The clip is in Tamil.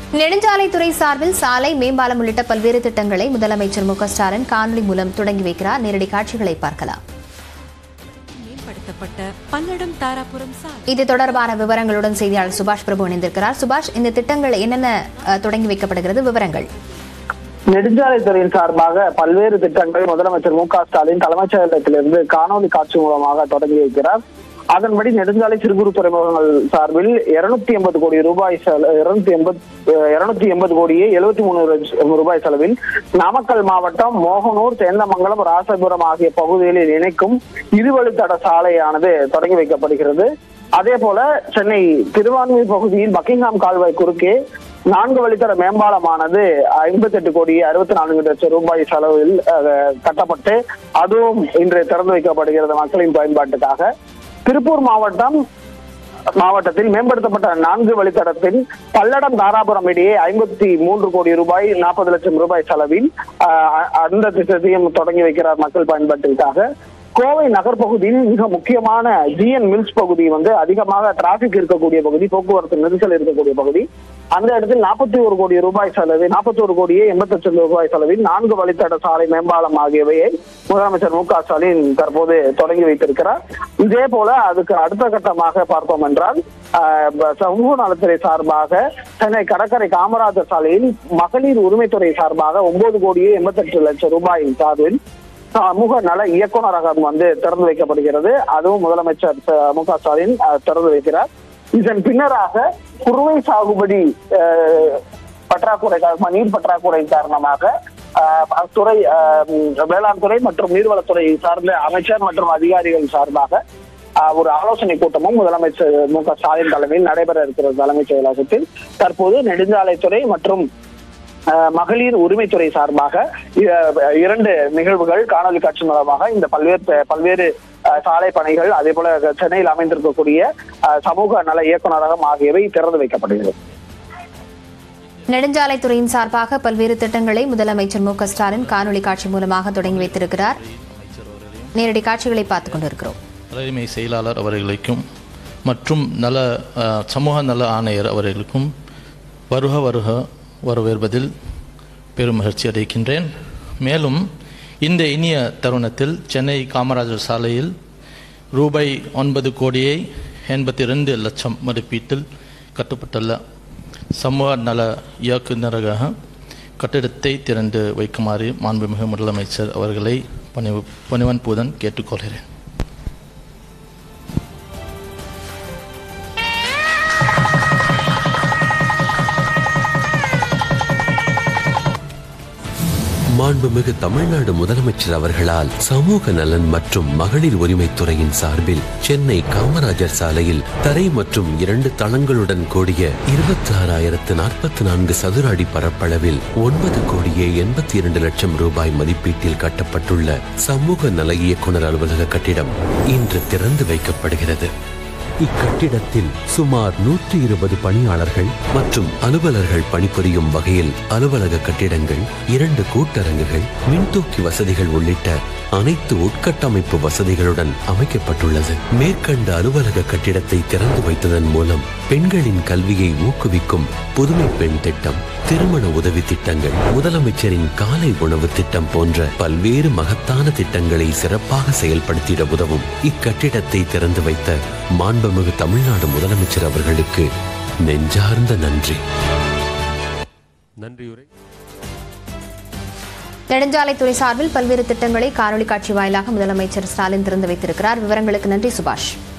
நெடுஞ்சாலைத்துறை சார்பில் சாலை மேம்பாலம் உள்ளிட்ட பல்வேறு திட்டங்களை முதலமைச்சர் மு க ஸ்டாலின் காணொலி மூலம் தொடங்கி வைக்கிறார் நேரடி காட்சிகளை பார்க்கலாம் மேம்படுத்தப்பட்ட பல்லடம் தாராபுரம் சாலை இது தொடர்பான விவரங்களுடன் செய்தியாளர் சுபாஷ் பிரபு இணைந்திருக்கிறார் சுபாஷ் இந்த திட்டங்கள் என்னென்ன அஹ், தொடங்கி வைக்கப்படுகிறது விவரங்கள் நெடுஞ்சாலைத்துறையின் சார்பாக பல்வேறு திட்டங்களை முதலமைச்சர் மு க ஸ்டாலின் தலைமைச் செயலகத்திலிருந்து காணொலி காட்சி மூலமாக தொடங்கி வைக்கிறார் அதன்படி நெடுஞ்சாலை சிறு குறு துறைமுகங்கள் சார்பில் இருநூத்தி எண்பது கோடி ரூபாய் இருநூத்தி எண்பது இருநூத்தி எண்பது கோடியே எழுபத்தி மூணு லட்சம் ரூபாய் செலவில் நாமக்கல் மாவட்டம் மோகனூர் சேந்தமங்கலம் ராசபுரம் ஆகிய பகுதிகளில் இணைக்கும் இருவழித்தட சாலையானது தொடங்கி வைக்கப்படுகிறது அதே போல சென்னை திருவான்மூர் பகுதியில் பக்கிங்ஹாம் கால்வாய் குறுக்கே நான்கு வழித்தட மேம்பாலமானது ஐம்பத்தி எட்டு கோடி அறுபத்தி நான்கு லட்சம் ரூபாய் செலவில் அஹ், கட்டப்பட்டு அதுவும் இன்று திறந்து வைக்கப்படுகிறது மக்களின் பயன்பாட்டுக்காக திருப்பூர் மாவட்டம் மாவட்டத்தில் மேம்படுத்தப்பட்ட நான்கு வழித்தடத்தில் பல்லடம் தாராபுரம் இடையே ஐம்பத்தி மூன்று கோடி ரூபாய் நாற்பது லட்சம் ரூபாய் செலவில் அஹ், அந்த திட்டத்தையும் தொடங்கி வைக்கிறார் மக்கள் பயன்பாட்டிற்காக கோவை நகர் பகுதியில் மிக முக்கியமான ஜிஎன் மில்ஸ் பகுதி வந்து அதிகமாக டிராபிக் இருக்கக்கூடிய பகுதி போக்குவரத்து நெரிசல் இருக்கக்கூடிய பகுதி அந்த இடத்தில் நாற்பத்தி ஒரு கோடி ரூபாய் செலவில் நாற்பத்தி ஒரு கோடியே எண்பத்தி லட்சம் ரூபாய் செலவில் நான்கு வழித்தட சாலை மேம்பாலம் ஆகியவையை முதலமைச்சர் மு க ஸ்டாலின் தற்போது தொடங்கி வைத்திருக்கிறார் இதே போல அதுக்கு அடுத்த கட்டமாக பார்த்தோம் என்றால் ஆஹ், ப- சமூக நலத்துறை சார்பாக சென்னை கடற்கரை காமராஜர் சாலையில் மகளிர் உரிமைத்துறை சார்பாக ஒன்பது கோடியே எண்பத்தெட்டு லட்சம் ரூபாய் சார்பில் சமூக நல இயக்குநரகம் வந்து திறந்து வைக்கப்படுகிறது அதுவும் முதலமைச்சர் ச- மு க ஸ்டாலின் அஹ், திறந்து வைக்கிறார் இதன் பின்னராக குறுவை சாகுபடி அஹ், பற்றாக்குறை காரணமா- நீர் பற்றாக்குறை காரணமாக அஹ், அத்துறை அஹ், வேளாண் துறை மற்றும் நீர்வளத்துறை சார்ந்த அமைச்சர் மற்றும் அதிகாரிகள் சார்பாக அஹ், ஒரு ஆலோசனை கூட்டமும் முதலமைச்சர் மு க ஸ்டாலின் தலைமையில் நடைபெற இருக்கிற தலைமைச் செயலகத்தில் தற்போது நெடுஞ்சாலைத்துறை மற்றும் அஹ், மகளிர் உரிமைத்துறை சார்பாக இ- இரண்டு நிகழ்வுகள் காணொலி காட்சி மூலமாக இந்த பல்வேறு பல்வேறு அஹ், சாலை பணிகள் அதே போல சென்னையில் அமைந்திருக்கக்கூடிய அஹ், சமூக நல இயக்குநரகம் ஆகியவை திறந்து வைக்கப்படுகிறது நெடுஞ்சாலைத்துறையின் சார்பாக பல்வேறு திட்டங்களை முதலமைச்சர் மு க ஸ்டாலின் காணொலி காட்சி மூலமாக தொடங்கி வைத்திருக்கிறார் நேரடி காட்சிகளை பார்த்துக் கொண்டிருக்கிறோம் தலைமை செயலாளர் அவர்களுக்கும் மற்றும் நல அஹ், சமூக நல ஆணையர் அவர்களுக்கும் வருக வருக வரவேற்பதில் பெரும் மகிழ்ச்சி அடைகின்றேன் மேலும் இந்த இனிய தருணத்தில் சென்னை காமராஜர் சாலையில் ரூபாய் ஒன்பது கோடியை எண்பத்தி ரெண்டு லட்சம் மதிப்பீட்டில் கட்டப்பட்டுள்ள சமூக நல இயக்குநரக கட்டிடத்தை திறந்து வைக்குமாறு மாண்புமிகு முதலமைச்சர் அவர்களை பணிவு பணிவன்புடன் கேட்டுக்கொள்கிறேன் மாண்புமிகு தமிழ்நாடு முதலமைச்சர் அவர்களால் சமூக நலன் மற்றும் மகளிர் உரிமைத்துறையின் சார்பில் சென்னை காமராஜர் சாலையில் தரை மற்றும் இரண்டு தளங்களுடன் கூடிய இருபத்தி ஆறாயிரத்து நாற்பத்தி நான்கு சதுர அடி பரப்பளவில் ஒன்பது கோடியே எண்பத்தி இரண்டு லட்சம் ரூபாய் மதிப்பீட்டில் கட்டப்பட்டுள்ள சமூக நல இயக்குனர் அலுவலக கட்டிடம் இன்று திறந்து வைக்கப்படுகிறது இக்கட்டிடத்தில் சுமார் நூற்றி இருபது பணியாளர்கள் மற்றும் அலுவலர்கள் பணிபுரியும் வகையில் அலுவலக கட்டிடங்கள் இரண்டு கூட்டரங்குகள் மின்தூக்கி வசதிகள் உள்ளிட்ட அனைத்து உட்கட்டமைப்பு வசதிகளுடன் அமைக்கப்பட்டுள்ளது மேற்கண்ட அலுவலக கட்டிடத்தை திறந்து வைத்ததன் மூலம் பெண்களின் கல்வியை ஊக்குவிக்கும் புதுமை பெண் திட்டம் திருமண உதவி திட்டங்கள் முதலமைச்சரின் காலை உணவு திட்டம் போன்ற பல்வேறு மகத்தான திட்டங்களை சிறப்பாக செயல்படுத்திட உதவும் இக்கட்டிடத்தை திறந்து வைத்த மாண்புமிகு தமிழ்நாடு முதலமைச்சர் அவர்களுக்கு நெஞ்சார்ந்த நன்றி நன்றியுரை நெடுஞ்சாலைத்துறை சார்பில் பல்வேறு திட்டங்களை காணொலி காட்சி வாயிலாக முதலமைச்சர் ஸ்டாலின் திறந்து வைத்திருக்கிறார் விவரங்களுக்கு நன்றி சுபாஷ்